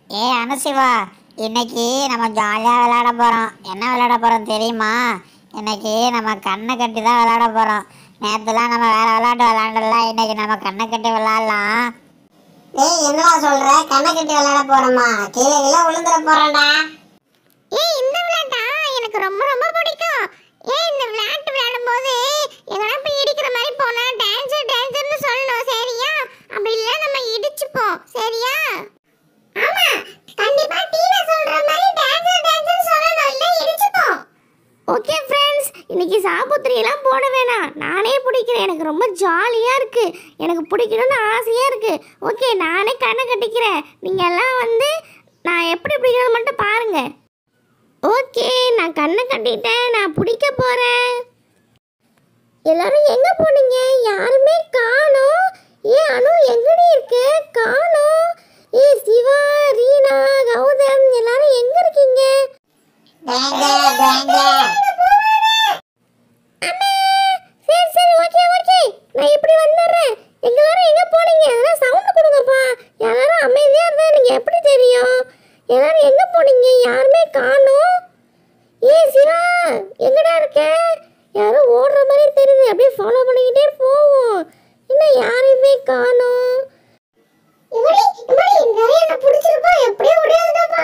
ஏ அனுசிவா இன்னைக்கு நம்ம ஜாலியாக விளையாட போகிறோம் என்ன விளையாட போகிறோம் தெரியுமா இன்னைக்கு நம்ம கண்ணை கட்டி தான் விளையாட போகிறோம் நேற்றுலாம் நம்ம வேற விளையாட்டு விளையாண்டல இன்னைக்கு நம்ம கண்ணை கட்டி விளையாடலாம் டேய் என்னடா சொல்ற கண்ணை கட்டி விளையாட போறோமா கீழே கீழே விழுந்துட போறேன்டா ஏய் இந்த விளையாட்டா எனக்கு ரொம்ப ரொம்ப பிடிக்கும் ஏய் இந்த விளையாட்டு விளையாடும் போது எங்கனா போய் இடிக்கிற மாதிரி போனா டான்சர் டான்சர்னு சொல்லணும் சரியா அப்படி இல்ல நம்ம இடிச்சுப்போம் சரியா ஆமா கண்டிப்பா டீனா சொல்ற மாதிரி டான்சர் டான்சர் சொல்லணும் இல்ல இடிச்சுப்போம் ஓகே ஃப்ரெண்ட்ஸ் இன்னைக்கு சாபுத்திரி எல்லாம் போட வேணாம் நானே பிடிக்கிறேன் எனக்கு ரொம்ப ஜாலியாக இருக்கு எனக்கு பிடிக்கணும்னு ஆசையாக இருக்கு ஓகே நானே கண்ணை கட்டிக்கிறேன் நீங்கள் எல்லாம் வந்து நான் எப்படி பிடிக்கிறது மட்டும் பாருங்க ஓகே நான் கண்ணை கட்டிட்டேன் நான் பிடிக்க போகிறேன் எல்லாரும் எங்கே போனீங்க யாருமே காணோம் ஏ அனு எங்கடி இருக்க காணோம் ஏ சிவா ரீனா கௌதம் எல்லாரும் எங்கே இருக்கீங்க டேஞ்சர் டேஞ்சர் அம்மா சரி சரி ஓகே ஓகே நான் இப்படி வந்துடுறேன் எல்லாரும் எங்க போனீங்க அதெல்லாம் சவுண்ட் கொடுங்கப்பா எல்லாரும் அமைதியா இருந்தா எனக்கு எப்படி தெரியும் எல்லாரும் எங்க போனீங்க யாருமே காணோம் ஏ சிவா எங்கடா இருக்க யாரோ ஓடுற மாதிரி தெரியுது அப்படியே ஃபாலோ பண்ணிக்கிட்டே போவோம் இன்னும் யாரையுமே காணோம் இவடி இவடி நிறைய நான் பிடிச்சிருப்பா எப்படியோ முடியாதுடாப்பா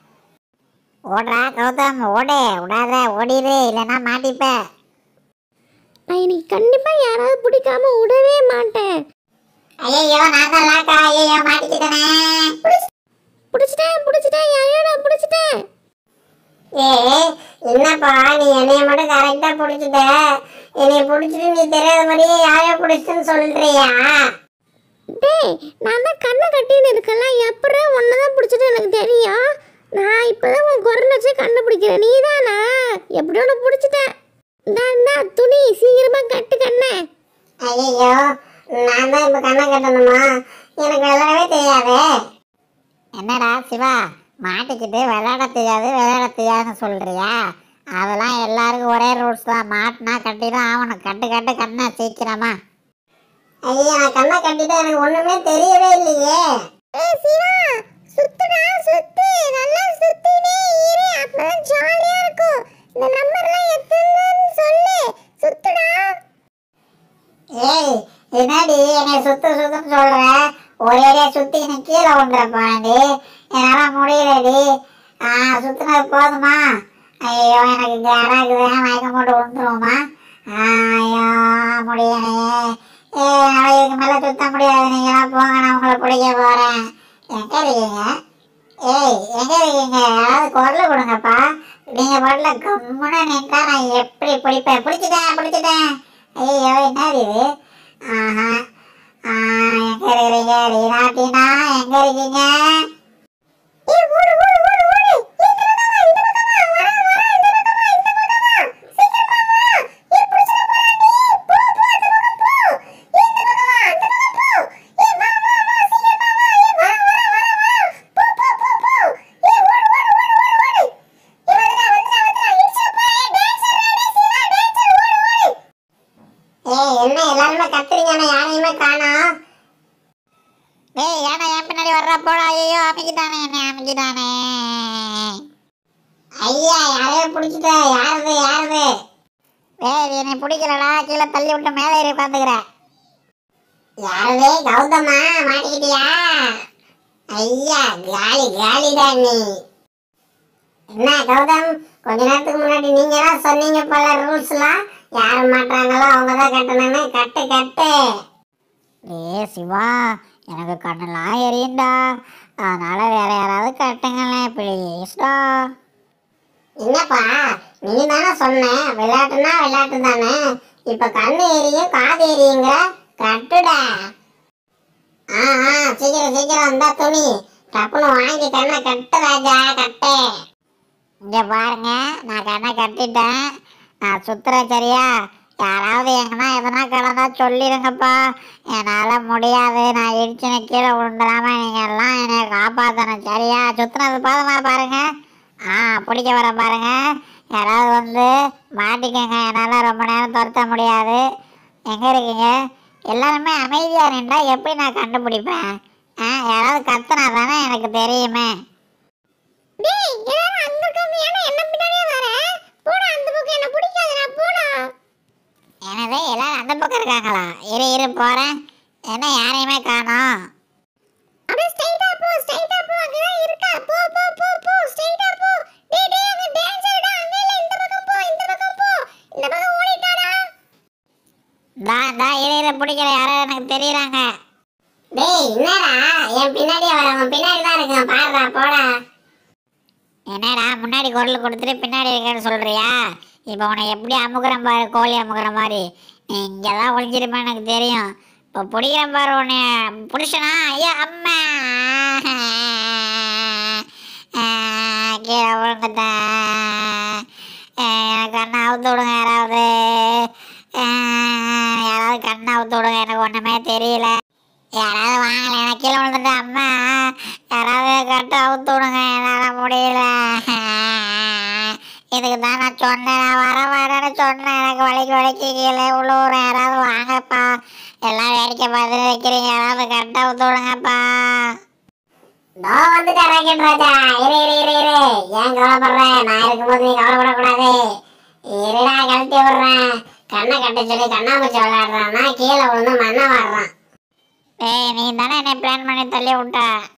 ஓடுறா கௌதம் ஓடு விடாத ஓடிடு இல்லைன்னா மாட்டிப்ப நான் இன்னைக்கு கண்டிப்பா யாராவது பிடிக்காம விடவே மாட்டேன் ஐயோ நான் தான் லாக்கா ஐயோ மாட்டிக்கிட்டனே பிடிச்சிட்டேன் பிடிச்சிட்டேன் யாரையோ நான் பிடிச்சிட்டேன் ஏ என்னப்பா நீ என்னைய மட்டும் கரெக்டா பிடிச்சிட்ட என்னைய பிடிச்சிட்டு நீ தெரியாத மாதிரியே யாரையோ பிடிச்சிட்டுன்னு சொல்றியா டேய் நான் தான் கண்ணை கட்டின்னு இருக்கல எப்படி ஒன்று தான் பிடிச்சிட்டு எனக்கு தெரியும் நான் இப்போதான் உன் குரல் வச்சு கண்டுபிடிக்கிறேன் நீ தானா எப்படியோ ஒன்று பிடிச்சிட்டேன் இந்தா இந்தா துணி சீக்கிரமா கட்டு கண்ணை ஐயோ நான் தான் இப்ப கண்ணை கட்டணுமா எனக்கு விளையாடவே தெரியாதே என்னடா சிவா மாட்டிக்கிட்டு விளையாட தெரியாது விளையாட தெரியாதுன்னு சொல்றியா அதெல்லாம் எல்லாருக்கும் ஒரே ரூல்ஸ் தான் மாட்டினா கட்டி தான் ஆகணும் கட்டு கட்டு கண்ணை சீக்கிரமா ஐயோ நான் கண்ணை கட்டிட்டு எனக்கு ஒண்ணுமே தெரியவே இல்லையே ஏய் சிவா சுத்துடா சுத்து நல்லா சுத்தினே இரு அப்பதான் ஜாலியா இருக்கும் இந்த நம்பர்லாம் எத்தனைன்னு சொல்லு சுத்துடா ஏய் என்னடி என்னை சுத்து சுத்துன்னு சொல்ற ஒரேடியா சுத்தி நீ கீழே விழுந்துறப்பாண்டி என்னால முடியலடி ஆ சுத்துனது போதுமா ஐயோ எனக்கு கேராகுது மயக்கம் போட்டு விழுந்துருவோமா ஐயோ முடியலையே ஏ என்னால் இதுக்கு மேலே சுத்த முடியாது நீங்களாம் போங்க நான் உங்களை பிடிக்க போகிறேன் எங்கே இருக்கீங்க ஏய் எங்கே இருக்கீங்க யாராவது குரல் கொடுங்கப்பா நீங்கள் பாட்டில் கம்முன்னு நின்றா நான் எப்படி பிடிப்பேன் பிடிச்சிட்டேன் பிடிச்சிட்டேன் ஐயோ என்ன இது ஆஹா ஆ, எங்க இருக்கிறீங்க ரீனா டீனா எங்க இருக்கீங்க ஏய் ஓடு ஓடு ஓடு ஓடு இந்த பக்கம் வா இந்த பக்கம் வா வரா வரா இந்த பக்கம் வா இந்த பக்கம் வா சீக்கிரமா வா ஏய் புடிச்சிட போறாடி போ போ அந்த பக்கம் போ ஏய் இந்த பக்கம் வா அந்த பக்கம் போ ஏய் வா வா வா சீக்கிரமா வா ஏய் வரா வரா வரா வரா போ போ போ போ ஏய் ஓடு ஓடு ஓடு ஓடு ஓடு ஏய் வந்துடா வந்துடா வந்துடா இடிச்சு போ ஏய் டான்சர் ரெடி சிவா டான்சர் ஓடு ஓடு ஏய் என்ன எல்லாருமே கத்துறீங்க நான் யாரையுமே காணோம் டேய் ஏன்னா என் பின்னாடி வர்றா போடா ஐயோ அமைக்கிட்டானே என்னை அமைக்கிட்டானே ஐயா யாரையோ பிடிச்சிட்ட யாருது யாருது டேய் என்னை பிடிக்கலடா கீழே தள்ளி விட்டு மேலே ஏறி உட்காந்துக்கிறேன் யாருது கௌதமா மாட்டிக்கிட்டியா ஐயா காலி காலிடா நீ என்ன கௌதம் கொஞ்ச நேரத்துக்கு முன்னாடி நீங்க தான் சொன்னீங்க போல ரூல்ஸ்லாம் யார் மாட்டாங்களோ அவங்க தான் கட்டணும்னு கட்டு கட்டு ஏ சிவா எனக்கு கண்ணெல்லாம் எரியும்டா அதனால வேற யாராவது கட்டுங்களேன் ப்ளீஸ்டா என்னப்பா நீ தானே சொன்ன விளையாட்டுனா விளையாட்டு தானே இப்ப கண்ணு எரியும் காது எரியுங்கிற கட்டுடா ஆ ஆ சீக்கிரம் சீக்கிரம் இந்த துணி டப்புன்னு வாங்கி கண்ணை கட்டு ராஜா கட்டு இங்க பாருங்க நான் கண்ணை கட்டிட்டேன் நான் சுத்துறேன் சரியா யாராவது எங்கன்னா எதனா கடந்தா சொல்லிடுங்கப்பா என்னால் முடியாது நான் இடிச்சுன்னு கீழே விழுந்துடாம நீங்கள் எல்லாம் என்னை காப்பாற்றணும் சரியா சுத்துனது போதுமா பாருங்க ஆ பிடிக்க வர பாருங்க யாராவது வந்து மாட்டிக்கங்க என்னால் ரொம்ப நேரம் துரத்த முடியாது எங்கே இருக்கீங்க எல்லாருமே அமைதியாக நின்றா எப்படி நான் கண்டுபிடிப்பேன் ஆ யாராவது கத்துனா தானே எனக்கு தெரியுமே டேய் எல்லாரும் அங்க இருக்காங்க ஏன்னா என்ன பின்னாடியே வர போடா அந்த பக்கம் என்ன பிடிக்காதுடா போடா எனவே எல்லாரும் அந்த பக்கம் இருக்காங்களா இரு இரு போறேன் என்ன யாரையுமே காணோம் அப்படியே ஸ்ட்ரைட்டா போ ஸ்ட்ரைட்டா போ அங்கதான் இருக்கா போ போ போ போ ஸ்ட்ரைட்டா போ டேய் டேய் அங்க டான்ஸர்டா அங்க இல்ல இந்த பக்கம் போ இந்த பக்கம் போ இந்த பக்கம் ஓடிட்டாடா தா தா இரு இரு பிடிக்கிற யாரோ எனக்கு தெரியறாங்க டேய் என்னடா என் பின்னாடியே வரவன் பின்னாடி தான் இருக்கான் பாருடா போடா என்னடா முன்னாடி குரல் கொடுத்துட்டு பின்னாடி இருக்கேன்னு சொல்றியா இப்போ உன்னை எப்படி அமுக்குறேன் பாரு கோழி அமுக்குற மாதிரி நீ இங்கே தான் ஒளிஞ்சிருப்பேன் எனக்கு தெரியும் இப்போ பிடிக்கிறேன் பாரு உன்னை பிடிச்சனா ஐயா அம்மா ஆஹ், கீழே விழுந்துட்டேன் ஆஹ், எனக்கு கண்ணை அவுத்து விடுங்க யாராவது ஆஹ், யாராவது கண்ணை அவுத்து விடுங்க எனக்கு ஒன்றுமே தெரியல யாராவது வாங்கல எனக்கு கீழே விழுந்துட்டேன் அம்மா யாராவது கட்டு அவுத்து விடுங்க என்னால் முடியல இதுக்கு தான் நான் சொன்னேன் நான் வர வரேன்னு சொன்னேன் எனக்கு வலிக்கு வலிக்கு கீழே விழுவுறேன் யாராவது வாங்கப்பா எல்லாம் வேடிக்கை பார்த்துட்டு வைக்கிறீங்க யாராவது கட்டு அவுத்து விடுங்கப்பா தோ வந்துட்டேன் ராக்கெட் ராஜா இரு இரு இரு இரு ஏன் கவலைப்படுற நான் இருக்கும்போது நீ கவலைப்படக்கூடாது இருடா கழட்டி விடுறேன் கண்ணை கட்ட சொல்லி கண்ணாமூச்சி விளையாடுறான்னா கீழே விழுந்து மண்ணை வாடுறான் ஏய் நீ தானே என்னை பிளான் பண்ணி தள்ளி விட்ட